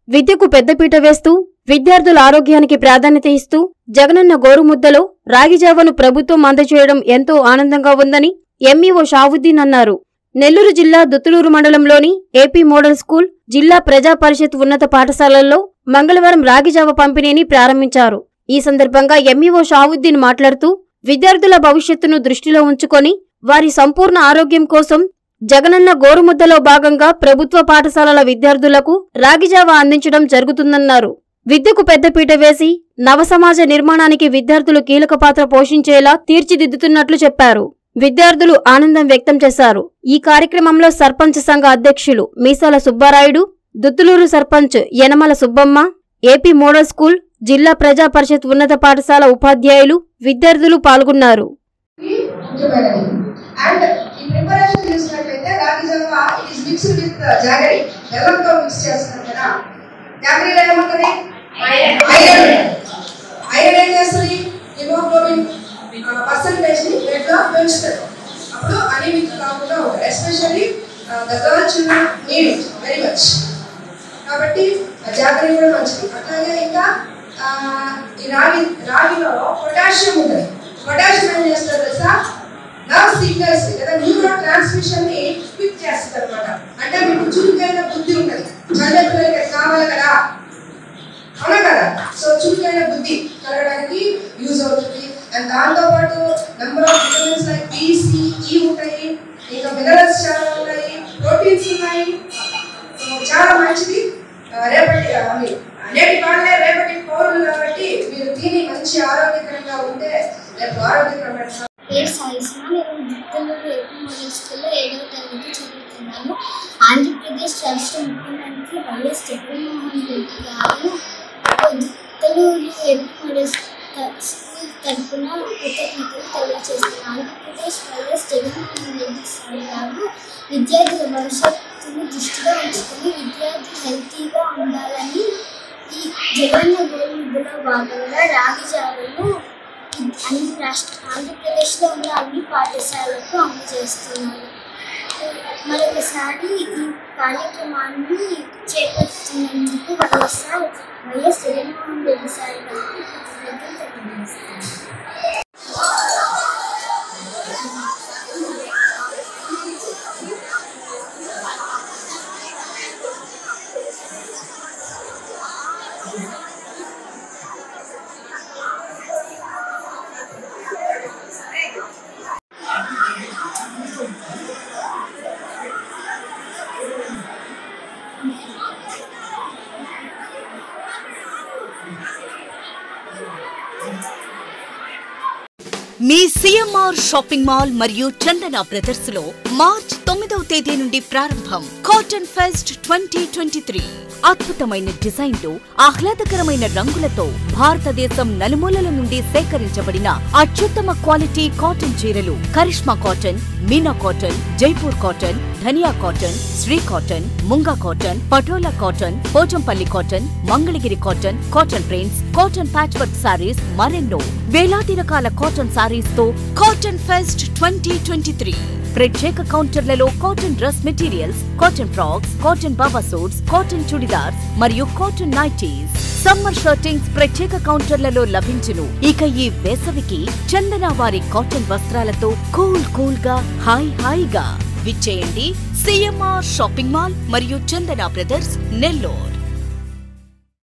విద్యకు పెద్దపీట వేస్తూ విద్యార్థుల ఆరోగ్యానికి ప్రాధాన్యత ఇస్తూ జగనన్న గోరుముద్దలో రాగిజావను ప్రభుత్వం అందజేయడం ఎంతో ఆనందంగా ఉందని ఎంఈఓ షావుద్దీన్ అన్నారు నెల్లూరు జిల్లా దుత్తులూరు మండలంలోని AP model school Zilla Praja పరిషత్ ఉన్నత పాఠశాలల్లో మంగళవారం రాగిజావ పంపిణీని ప్రారంభించారు ఈ సందర్భంగా ఎంఈఓ షావుద్దీన్ మాట్లాడుతూ విద్యార్థుల భవిష్యత్తును దృష్టిలో ఉంచుకొని వారి సంపూర్ణ ఆరోగ్యం కోసం జగనన్న గోరుముద్దలో భాగంగా ప్రభుత్వ పాఠశాలల విద్యార్థులకు రాగిజావ అందించడం జరుగుతుందన్నారు విద్యకు పెద్దపీట వేసి నవసమాజ నిర్మాణానికి విద్యార్థులు కీలక పాత్ర పోషించేలా తీర్చిదిద్దుతున్నట్లు చెప్పారు విద్యార్థులు ఆనందం వ్యక్తం చేశారు ఈ కార్యక్రమంలో సర్పంచ్ సంఘ అధ్యక్షులు Meesala Subbarayudu Duttuluru sarpanch Yanamala Subbamma AP model school Zilla Praja పరిషత్ ఉన్నత పాఠశాల ఉపాధ్యాయులు విద్యార్థులు పాల్గొన్నారు ముఖ్యమైనది అండ్ ఈ ప్రిపరేషన్ చూసినట్లయితే రాగి జల్వా it is mixed with jaggery బెల్లంతో మిక్స్ చేస్తారు కదా జాగరీలో ఏముంటుంది ఐరన్ ఐరన్ ఏం చేస్తుంది హిమోగ్లోబిన్ పర్సంటేజ్ ని బ్లడ్ లో పెంచుతుంది అప్పుడు అనీమిక్ కాకుండా ఉంటారు especially the girl children need it very much కాబట్టి జాగరీ కూడా మంచిది అట్లాగే ఇంకా ఆ, ఈ రాగి రాగిలో పొటాషియం ఉంటుంది పొటాషియం ఏం చేస్తారు తెలుసా నర్వ్ సిగ్నల్స్ లేదా న్యూరో ట్రాన్స్మిషన్ ని క్విక్ చేస్తుంది అనమాట అంటే మీకు చురుకైన బుద్ధి ఉంటుంది చదివే పిల్లలకి అది కావాలి కదా అవునా కదా సో చురుకైన బుద్ధి కలగడానికి యూజ్ అవుతుంది అండ్ దాంతో పాటు number of vitamins like B C E ఉంటాయి ఇంకా మినరల్స్ చాలా ఉన్నాయి ప్రోటీన్స్ ఉన్నాయి సో చాలా మంచిది ఆ, రేపటి ఐ మీన్ నేటి వాళ్ళే రేపటి పౌరులు కాబట్టి మీరు తిని మంచి ఆరోగ్యకరంగా ఉంటే రేపు ఆరోగ్యకరమైన పేరు సాయిస్మ నేను దిత్తలూరు ఏపీ మోడల్ స్కూల్లో ఏడవ తరగతి చదువుతున్నాను ఆంధ్రప్రదేశ్ రాష్ట్ర ముఖ్యమంత్రి వైఎస్ జగన్మోహన్ రెడ్డి గారు దిత్తలూరు ఏపీ మోడల్ స్క- స్కూల్ తరఫున కృతజ్ఞతలు తెలియజేస్తున్నాను ఆంధ్రప్రదేశ్ వైఎస్ జగన్మోహన్ రెడ్డి సార్ గారు విద్యార్థుల భవిష్యత్తును దృష్టిలో ఉంచుకొని విద్యార్థులు హెల్తీగా ఉండాలని ఈ జగన్న గోల్ముద్దులో భాగంగా రాగి జావలను అన్ని రాష్ట్ర ఆంధ్రప్రదేశ్లో ఉన్న అన్ని పాఠశాలకు అందజేస్తున్నారు మరొకసారి ఈ కార్యక్రమాన్ని చేపడుతున్నందుకు YSR YS Jaganmohan Reddy sir గారికి కృతజ్ఞతలు తెలియజేస్తాను మీ సిఎంఆర్ షాపింగ్ మాల్ మరియు చందన బ్రదర్స్ లో మార్చ్ తొమ్మిదవ తేదీ నుండి ప్రారంభం cotton fest twenty twenty three అద్భుతమైన డిజైన్లు ఆహ్లాదకరమైన రంగులతో భారతదేశం నలుమూలల నుండి సేకరించబడిన అత్యుత్తమ క్వాలిటీ కాటన్ చీరలు Karishma cotton Meena cotton Jaipur cotton Dhaniya cotton Shri cotton Munga cotton Patola cotton Pochampally cotton Mangalagiri cotton cotton prints cotton patch work saris మరెన్నో వేలాది రకాల కాటన్ సారీస్ తో cotton fest twenty twenty three ప్రత్యేక కౌంటర్లలో cotton dress materials cotton frocks cotton బాబా సూట్స్ కాటన్ చుడిదార్స్ మరియు కాటన్ నైటీస్ సమ్మర్ షర్టింగ్స్ ప్రత్యేక కౌంటర్లలో లభించును ఇక ఈ వేసవికి చందన వారి కాటన్ వస్త్రాలతో కూల్ కూల్ గా హాయ్ హాయిగా విచ్చేయండి సిఎంఆర్ షాపింగ్ మాల్ మరియు చందన బ్రదర్స్ నెల్లూరు